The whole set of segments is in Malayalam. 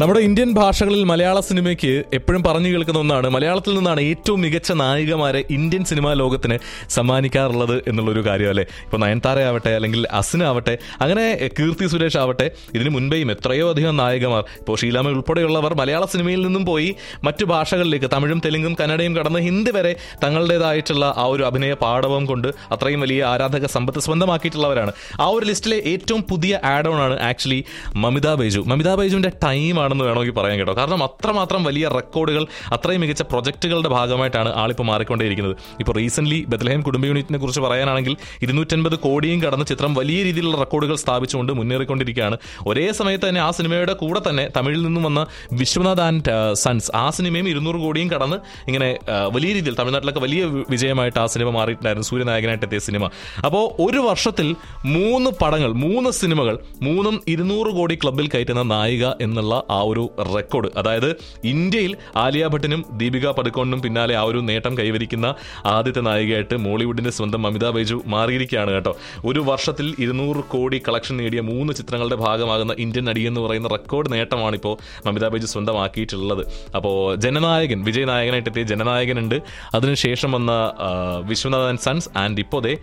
നമ്മുടെ ഇന്ത്യൻ ഭാഷകളിൽ മലയാള സിനിമയ്ക്ക് എപ്പോഴും പറഞ്ഞു കേൾക്കുന്ന ഒന്നാണ് മലയാളത്തിൽ നിന്നാണ് ഏറ്റവും മികച്ച നായികമാരെ ഇന്ത്യൻ സിനിമാ ലോകത്തിന് സമ്മാനിക്കാറുള്ളത് എന്നുള്ളൊരു കാര്യം അല്ലേ ഇപ്പോൾ നയൻതാര ആവട്ടെ അല്ലെങ്കിൽ അസിന ആവട്ടെ അങ്ങനെ കീർത്തി സുരേഷ് ആവട്ടെ ഇതിന് മുൻപേയും എത്രയോ അധികം നായികമാർ ഇപ്പോൾ ഷീലാമ ഉൾപ്പെടെയുള്ളവർ മലയാള സിനിമയിൽ നിന്നും പോയി മറ്റു ഭാഷകളിലേക്ക് തമിഴും തെലുങ്കും കന്നഡയും കടന്ന് ഹിന്ദി വരെ തങ്ങളുടേതായിട്ടുള്ള ആ ഒരു അഭിനയ പാടവം കൊണ്ട് അത്രയും വലിയ ആരാധക സമ്പത്ത് സ്വന്തമാക്കിയിട്ടുള്ളവരാണ് ആ ഒരു ലിസ്റ്റിലെ ഏറ്റവും പുതിയ ആഡ് ഓൺ ആണ് ആക്ച്വലി മമിത ബൈജു മമിത ബൈജുവിന്റെ ടൈം ആണെന്ന് വേണമെങ്കിൽ പറയാൻ കേട്ടോ കാരണം അത്രമാത്രം വലിയ റെക്കോർഡുകൾ അത്രയും മികച്ച പ്രൊജക്റ്റുകളുടെ ഭാഗമായിട്ടാണ് ആളിപ്പോൾ മാറിക്കൊണ്ടേയിരിക്കുന്നത് ഇപ്പോൾ റീസെന്റ് ബദലഹേം കുടുംബ യൂണിറ്റിനെ കുറിച്ച് പറയാനാണെങ്കിൽ ഇരുന്നൂറ്റൻപത് കോടിയും കടന്ന് ചിത്രം വലിയ രീതിയിലുള്ള റെക്കോർഡുകൾ സ്ഥാപിച്ചുകൊണ്ട് മുന്നേറിക്കൊണ്ടിരിക്കുകയാണ് ഒരേ സമയത്ത് തന്നെ ആ സിനിമയുടെ കൂടെ തന്നെ തമിഴിൽ നിന്നും വന്ന വിശ്വനാഥ് ആൻഡ് സൺസ് ആ സിനിമയും ഇരുന്നൂറ് കോടിയും കടന്ന് ഇങ്ങനെ ആ, വലിയ രീതിയിൽ തമിഴ്നാട്ടിലൊക്കെ വലിയ വി- വിജയമായിട്ട് ആ സിനിമ മാറിയിട്ടുണ്ടായിരുന്നു സൂര്യനായകനായിട്ട് എത്തിയ സിനിമ അപ്പോൾ ഒരു വർഷത്തിൽ മൂന്ന് പടങ്ങൾ മൂന്ന് സിനിമകൾ മൂന്നും ഇരുന്നൂറ് കോടി ക്ലബിൽ കയറ്റുന്ന നായിക എന്നുള്ള ആ ഒരു റെക്കോർഡ് അതായത് ഇന്ത്യയിൽ ആലിയ ഭട്ടിനും ദീപിക പടുക്കോണിനും പിന്നാലെ ആ ഒരു നേട്ടം കൈവരിക്കുന്ന ആദ്യത്തെ നായികയായിട്ട് മോളിവുഡിന്റെ സ്വന്തം മമിത ബൈജു മാറിയിരിക്കുകയാണ് കേട്ടോ ഒരു വർഷത്തിൽ ഇരുന്നൂറ് കോടി കളക്ഷൻ നേടിയ മൂന്ന് ചിത്രങ്ങളുടെ ഭാഗമാകുന്ന ഇന്ത്യൻ നടി എന്ന് പറയുന്ന റെക്കോർഡ് നേട്ടമാണ് ഇപ്പോൾ മമിത ബൈജു സ്വന്തമാക്കിയിട്ടുള്ളത് അപ്പോൾ ജനനായകൻ വിജയ് നായകനായിട്ട് എത്തിയ ജനനായകനുണ്ട് അതിനുശേഷം വന്ന ആ, വിശ്വനാഥൻ സൺസ് ആൻഡ് ഇപ്പോൾ ദേ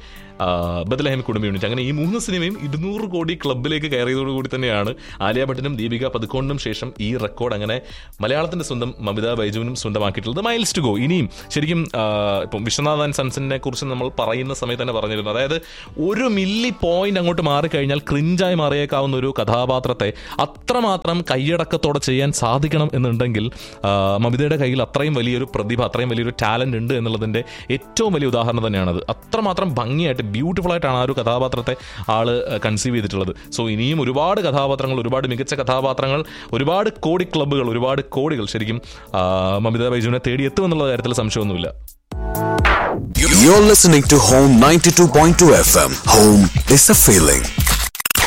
ബദലഹേം കുടുംബ യൂണിറ്റ് അങ്ങനെ ഈ മൂന്ന് സിനിമയും ഇരുന്നൂറ് കോടി ക്ലബിലേക്ക് കയറിയതോടുകൂടി തന്നെയാണ് ആലിയ ഭട്ടിനും ദീപിക പതുക്കോണിനും ശേഷം ഈ റെക്കോർഡ് അങ്ങനെ മലയാളത്തിന്റെ സ്വന്തം മമിത ബൈജുവിനും സ്വന്തമാക്കിയിട്ടുള്ളത് മൈൽസ് ടു ഗോ ഇനിയും ശരിക്കും ആ, ഇപ്പം വിശ്വനാഥൻ സൺസിനെ കുറിച്ച് നമ്മൾ പറയുന്ന സമയത്ത് തന്നെ പറഞ്ഞിരുന്നു അതായത് ഒരു മില്ലി പോയിന്റ് അങ്ങോട്ട് മാറിക്കഴിഞ്ഞാൽ ക്രിഞ്ചായി മാറിയേക്കാവുന്ന ഒരു കഥാപാത്രത്തെ അത്രമാത്രം കൈയടക്കത്തോടെ ചെയ്യാൻ സാധിക്കണം എന്നുണ്ടെങ്കിൽ ആ, മമിതയുടെ കയ്യിൽ അത്രയും വലിയൊരു പ്രതിഭ അത്രയും വലിയൊരു ടാലന്റ് ഉണ്ട് എന്നുള്ളതിന്റെ ഏറ്റവും വലിയ ഉദാഹരണം തന്നെയാണത് അത്രമാത്രം ഭംഗിയായിട്ട് ബ്യൂട്ടിഫുൾ ആയിട്ടാണ് ആ ഒരു കഥാപാത്രത്തെ ആള് കൺസീവ് ചെയ്തിട്ടുള്ളത് സോ ഇനിയും ഒരുപാട് കഥാപാത്രങ്ങൾ ഒരുപാട് മികച്ച കഥാപാത്രങ്ങൾ ഒരുപാട് കോടി ക്ലബ്ബുകൾ ഒരുപാട് കോടികൾ ശരിക്കും ആ, മമിത ബൈജുവിനെ തേടിയെത്തുമെന്നുള്ള കാര്യത്തിൽ സംശയമൊന്നുമില്ല You're listening to Home 92.2 FM. Home is a feeling.